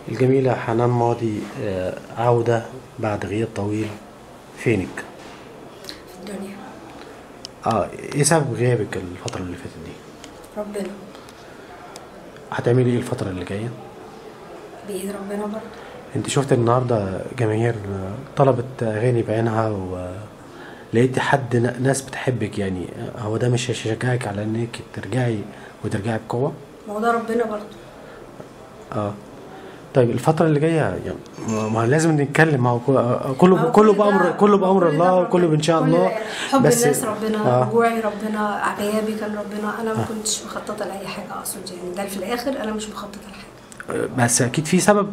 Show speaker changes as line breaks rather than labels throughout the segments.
الجميلة حنان ماضي آه، عودة بعد غياب طويل فينك؟
في الدنيا
اه ايه سبب غيابك الفترة اللي فاتت دي؟
ربنا
هتعملي ايه الفترة اللي جاية؟
بإيد ربنا برضه
انت شفت النهاردة جماهير آه، طلبت اغاني بعينها ولقيت حد ن- ناس بتحبك يعني آه، هو ده مش هيشجعك على انك ترجعي وترجعي بقوة؟
ما هو ده ربنا برضه
اه طيب الفترة اللي جاية يعني ما ما لازم نتكلم ما هو كو- آه، كله
ما هو
كله
كل ده-
بأمر كله بأمر
كل ده
الله
بربنا.
وكله بإن شاء
كل
الله
ده حب الناس ربنا
آه.
رجوعي ربنا غيابي كان ربنا انا ما كنتش مخططه لاي حاجه اقصد يعني ده في الاخر انا مش مخططه لحاجه
بس اكيد في سبب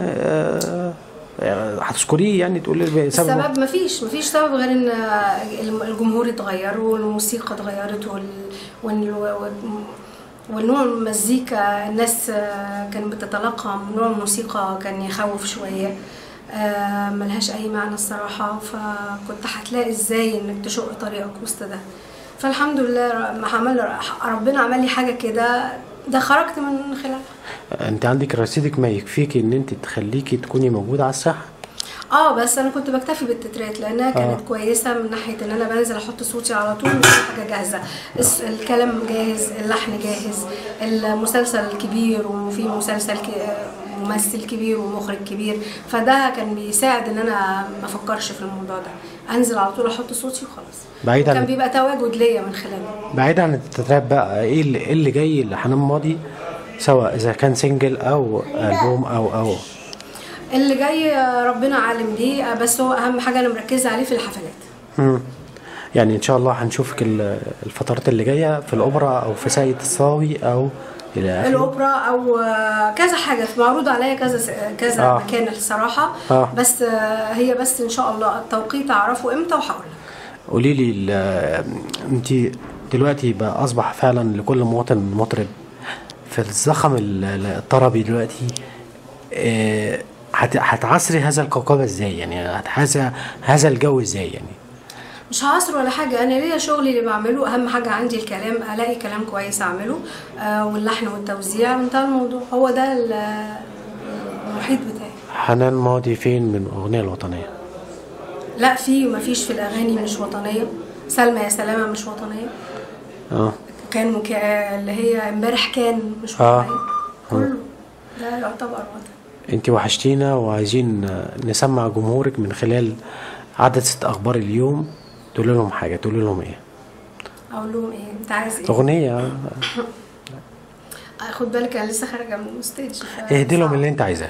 آه، آه، هتذكريه يعني تقولي سبب
السبب مفيش مفيش سبب غير ان الجمهور اتغير والموسيقى اتغيرت وال... وال... وال... والنوع المزيكا الناس كانت بتتلقى من نوع الموسيقى كان يخوف شوية آه، ملهاش أي معنى الصراحة فكنت هتلاقي ازاي انك تشق طريقك وسط ده فالحمد لله ما عمل ربنا عمل لي حاجة كده ده خرجت من خلالها
انت عندك رصيدك ما يكفيكي ان انت تخليكي تكوني موجوده على الساحه
اه بس انا كنت بكتفي بالتترات لانها كانت
آه.
كويسه من ناحيه ان انا بنزل احط صوتي على طول مش حاجه جاهزه الس- الكلام جاهز اللحن جاهز المسلسل كبير وفي مسلسل ك- ممثل كبير ومخرج كبير فده كان بيساعد ان انا ما افكرش في الموضوع ده انزل على طول احط صوتي وخلاص
بعيد عن-
كان بيبقى تواجد ليا من خلاله
بعيد عن التتراب بقى ايه اللي, إيه اللي جاي لحنان ماضي سواء اذا كان سنجل او البوم او او
اللي جاي ربنا عالم بيه بس هو اهم حاجه انا مركزه عليه في الحفلات
مم. يعني ان شاء الله هنشوفك ال- الفترات اللي جايه في الاوبرا او في ساقية الصاوي او الى اخره
الاوبرا او آه، كذا حاجه معروض عليا كذا س- كذا
آه.
آه. مكان الصراحه
آه.
آه. بس آه، هي بس ان شاء الله التوقيت اعرفه امتى وهقول لك
قولي لي ال- انت دلوقتي بقى اصبح فعلا لكل مواطن مطرب في الزخم ال- ال- الطربي دلوقتي آه، هت- هتعصري هذا القوقبه ازاي يعني هتحاسي هذا الجو ازاي يعني
مش هعصر ولا حاجه انا ليا شغلي اللي بعمله اهم حاجه عندي الكلام الاقي كلام كويس اعمله آه واللحن والتوزيع وانتهى الموضوع هو ده ال- المحيط بتاعي
حنان ماضي فين من الاغنيه الوطنيه
لا في ومفيش في الاغاني مش وطنيه سلمى يا سلامه مش وطنيه
اه
كان مك... اللي هي امبارح كان مش
آه.
وطنيه كله ده يعتبر وطن
انت وحشتينا وعايزين نسمع جمهورك من خلال عدسة اخبار اليوم تقول لهم حاجه تقول لهم ايه
اقول لهم ايه انت عايز ايه
اغنيه
خد بالك انا لسه خارجه من الستيج ف-
اهدي لهم
صعب.
اللي انت عايزاه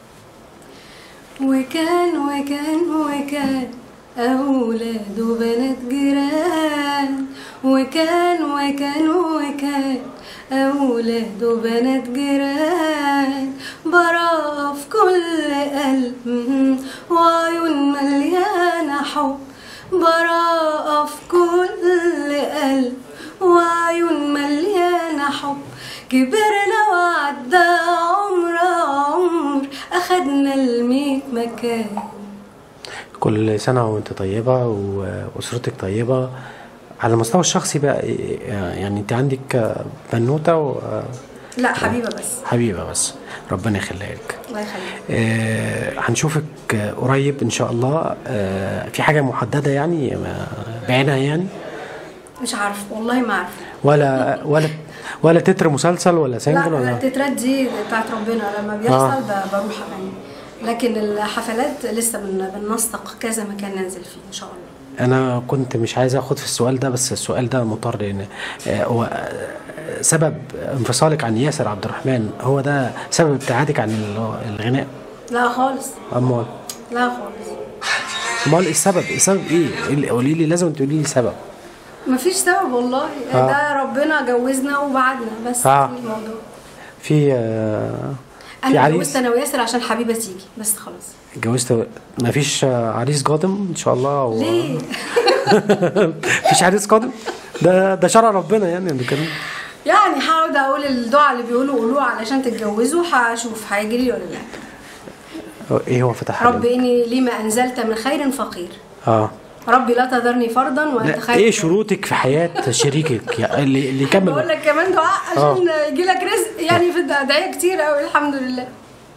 وكان وكان وكان أولاد وبنات جيران وكان وكان وكان أولاد وبنات جيران براءة في كل قلب مم. وعيون مليانة حب براءة في كل قلب وعيون مليانة حب كبرنا وعدى عمر عمر أخدنا الميت مكان
كل سنه وانت طيبه واسرتك طيبه على المستوى الشخصي بقى إيه- يعني انت عندك بنوته
لا حبيبة بس
وحبيبه بس ربنا يخليها لك
الله يخليك
آه، هنشوفك آه، قريب ان شاء الله آه، في حاجه محدده يعني آه، بعينها يعني
مش عارفة والله ما عارفة
ولا ولا ولا تتر مسلسل ولا سنجل
لا
ولا
التترات دي بتاعت ربنا لما بيحصل
آه.
ب- بروح أغني لكن الحفلات لسه بن- بننسق كذا مكان ننزل فيه إن شاء الله
انا كنت مش عايز اخد في السؤال ده بس السؤال ده مضطر لان آه، هو آه، سبب انفصالك عن ياسر عبد الرحمن هو ده سبب ابتعادك عن ال- الغناء
لا خالص
امال
لا خالص
امال إيه السبب السبب ايه إيه اللي- قولي لي لازم تقولي لي سبب
مفيش سبب والله
آه.
ده ربنا جوزنا وبعدنا بس
آه.
في الموضوع
في آه، في
انا
عريس
اتجوزت انا وياسر عشان حبيبه تيجي بس خلاص
اتجوزت ما فيش عريس قادم ان شاء الله و...
ليه
فيش عريس قادم ده ده شرع ربنا يعني اللي كان
يعني هقعد اقول الدعاء اللي بيقولوا قولوه علشان تتجوزوا هشوف هيجي لي ولا لا
ايه هو فتح
رب اني لما انزلت من خير فقير
اه
ربي لا تذرني فردا وانت
لا
خير
ايه شروطك في حياه شريكك يعني اللي اللي
بقول
يكمل
لك كمان دعاء عشان يجي لك رزق يعني في ادعيه كتير قوي الحمد لله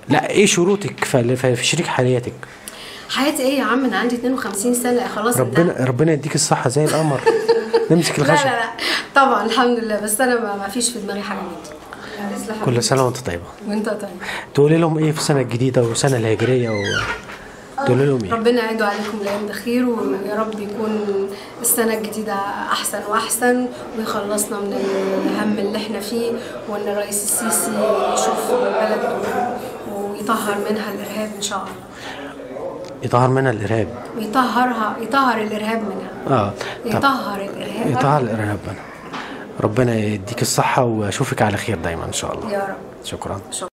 لا ايه شروطك في في في شريك حياتك
حياتي ايه يا عم انا عندي 52 سنه خلاص
ربنا
انتهت.
ربنا يديك الصحه زي القمر نمسك
لا
الخشب
لا لا طبعا الحمد لله بس انا ما ما فيش في دماغي حاجه من دي
كل سنه وانت طيبه
وانت طيب
تقولي لهم ايه في السنه الجديده والسنه الهجريه و... تقولي لهم ايه
ربنا يعيدوا عليكم الايام بخير ويا رب يكون السنه الجديده احسن واحسن ويخلصنا من الهم اللي احنا فيه وان الرئيس السيسي يشوف البلد و- ويطهر منها الارهاب ان شاء الله
يطهر منها الارهاب
ويطهرها يطهر الارهاب منها
اه طب
يطهر الارهاب
يطهر الارهاب منها ربنا يديك الصحه واشوفك على خير دايما ان شاء الله
يا رب
شكرا
شكرا